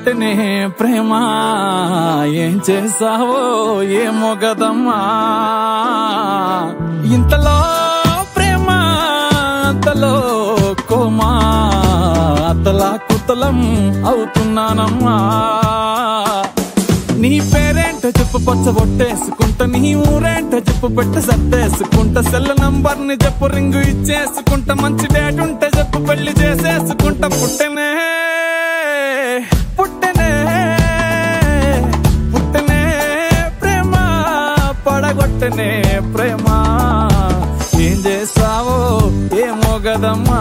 పడగొట్టనే ప్రేమ ఏం చేసావో ఏమో గదమ్మా ఇంతలో ప్రేమ అంతలో కోమా అతలా కుతలం అవుతున్నానమ్మా నీ పేరేంటో చెప్పు పచ్చ బొట్టేసుకుంటా నీ ఊరేంటో చెప్పు పెట్ట సర్దేసుకుంటా సెల్ నంబర్ ని చెప్పు రింగు ఇచ్చేసుకుంటా మంచి డేట్ ఉంటే చెప్పు పెళ్లి చేసేసుకుంటా పుట్టెనే పుట్టెనే పుట్టెనే ప్రేమ పడగొట్టనే ప్రేమ ఏం చేసావో ఏమో గదమ్మా